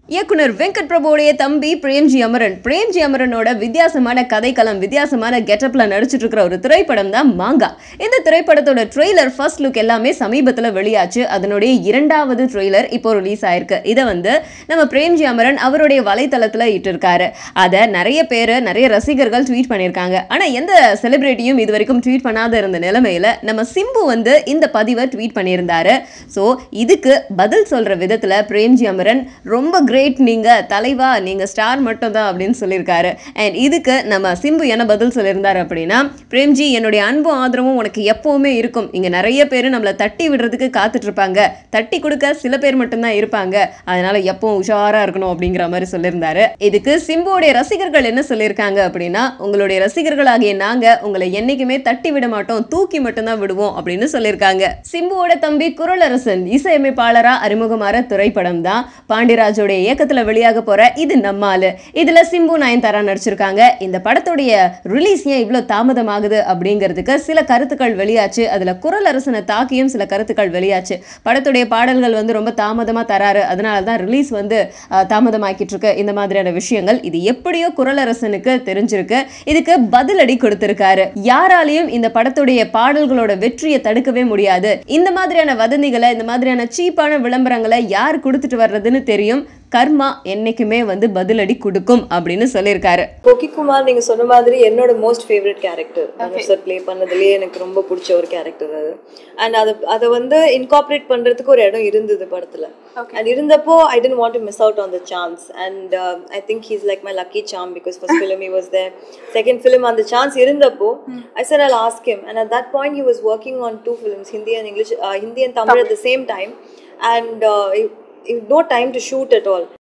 இயக்குனர் வெங்கட் பிரபுடைய தம்பி பிரேம்ஜி அமரன் பிரேம்ஜி அமரனோட வித்தியாசமான கதைக்களம் வித்தியாசமான கெட்டப்ல நடிச்சிட்டு இருக்கிற ஒரு திரைப்படம் தான் மாங்கா இந்த திரைப்படத்தோட ட்ரெய்லர் ஃபர்ஸ்ட் லுக் எல்லாமே சமீபத்தில் வெளியாச்சு அதனுடைய இரண்டாவது ட்ரெய்லர் இப்போ ரிலீஸ் ஆயிருக்கு இதை வந்து நம்ம பிரேம்ஜி அமரன் அவருடைய வலைத்தளத்தில் இட்டிருக்காரு அதை நிறைய பேர் நிறைய ரசிகர்கள் ட்வீட் பண்ணியிருக்காங்க ஆனால் எந்த செலிபிரிட்டியும் இது வரைக்கும் ட்வீட் பண்ணாத இருந்த நிலைமையில நம்ம சிம்பு வந்து இந்த பதிவை ட்வீட் பண்ணியிருந்தாரு ஸோ இதுக்கு பதில் சொல்ற விதத்தில் பிரேம்ஜி அமரன் ரொம்ப கிரேட் நீங்க தலைவா நீங்க ஸ்டார் மட்டும் தான் அப்படின்னு சொல்லியிருக்காரு அண்ட் இதுக்கு நம்ம சிம்பு என்ன பதில் சொல்லியிருந்தாரு அப்படின்னா பிரேம்ஜி என்னுடைய அன்பும் ஆதரவும் உனக்கு எப்பவுமே இருக்கும் இங்க நிறைய பேர் நம்மளை தட்டி விடுறதுக்கு காத்துட்டு இருப்பாங்க தட்டி கொடுக்க சில பேர் மட்டும்தான் இருப்பாங்க அதனால எப்பவும் உஷாரா இருக்கணும் அப்படிங்கிற மாதிரி சொல்லியிருந்தாரு இதுக்கு சிம்புவோடைய ரசிகர்கள் என்ன சொல்லியிருக்காங்க அப்படின்னா உங்களுடைய ரசிகர்களாகிய நாங்க உங்களை என்னைக்குமே தட்டி விட மாட்டோம் தூக்கி மட்டும்தான் விடுவோம் அப்படின்னு சொல்லியிருக்காங்க சிம்புவோட தம்பி குரலரசன் இசையமைப்பாளரா அறிமுகமாற திரைப்படம் தான் பாண்டியராஜோடைய இயக்கத்துல வெளியாக போற இது நம்மாலு இதுல சிம்பு நயன்தாரா நடிச்சிருக்காங்க இந்த படத்துடைய ரிலீஸ் ஏன் இவ்வளவு தாமதமாகுது அப்படிங்கிறதுக்கு சில கருத்துக்கள் வெளியாச்சு அதுல குரலரசனை தாக்கியும் சில கருத்துக்கள் வெளியாச்சு படத்துடைய பாடல்கள் வந்து ரொம்ப தாமதமா தராரு அதனால தான் ரிலீஸ் வந்து அஹ், தாமதமாக்கிட்டு இருக்கு இந்த மாதிரியான விஷயங்கள் இது எப்படியோ குரலரசனுக்கு தெரிஞ்சிருக்கு இதுக்கு பதிலடி கொடுத்திருக்காரு யாராலையும் இந்த படத்துடைய பாடல்களோட வெற்றியை தடுக்கவே முடியாது இந்த மாதிரியான வதந்திகளை இந்த மாதிரியான சீப்பான விளம்பரங்களை யார் கொடுத்துட்டு வர்றதுன்னு தெரியும் கர்மா என்னைக்குமே வந்து பதிலடி கொடுக்கும் அப்படின்னு சொல்லியிருக்காரு பொக்கிக்குமார் நீங்க சொன்ன மாதிரி என்னோட most favourite character Dhanush sir play பண்ணதுலேயே எனக்கு ரொம்ப பிடிச்ச ஒரு கேரக்டர் அது அண்ட் அதை அதை வந்து இன்கார்பரேட் பண்றதுக்கு ஒரு இடம் இருந்தது படத்துல அண்ட் இருந்தப்போ I didn't want to miss out on the chance and I think he's like my lucky charm because first film he was there second film அந்த சான்ஸ் இருந்தப்போ I sir I ask him and at that point he was working on two films Hindi and English Hindi and Tamil at the same time and no time to shoot at all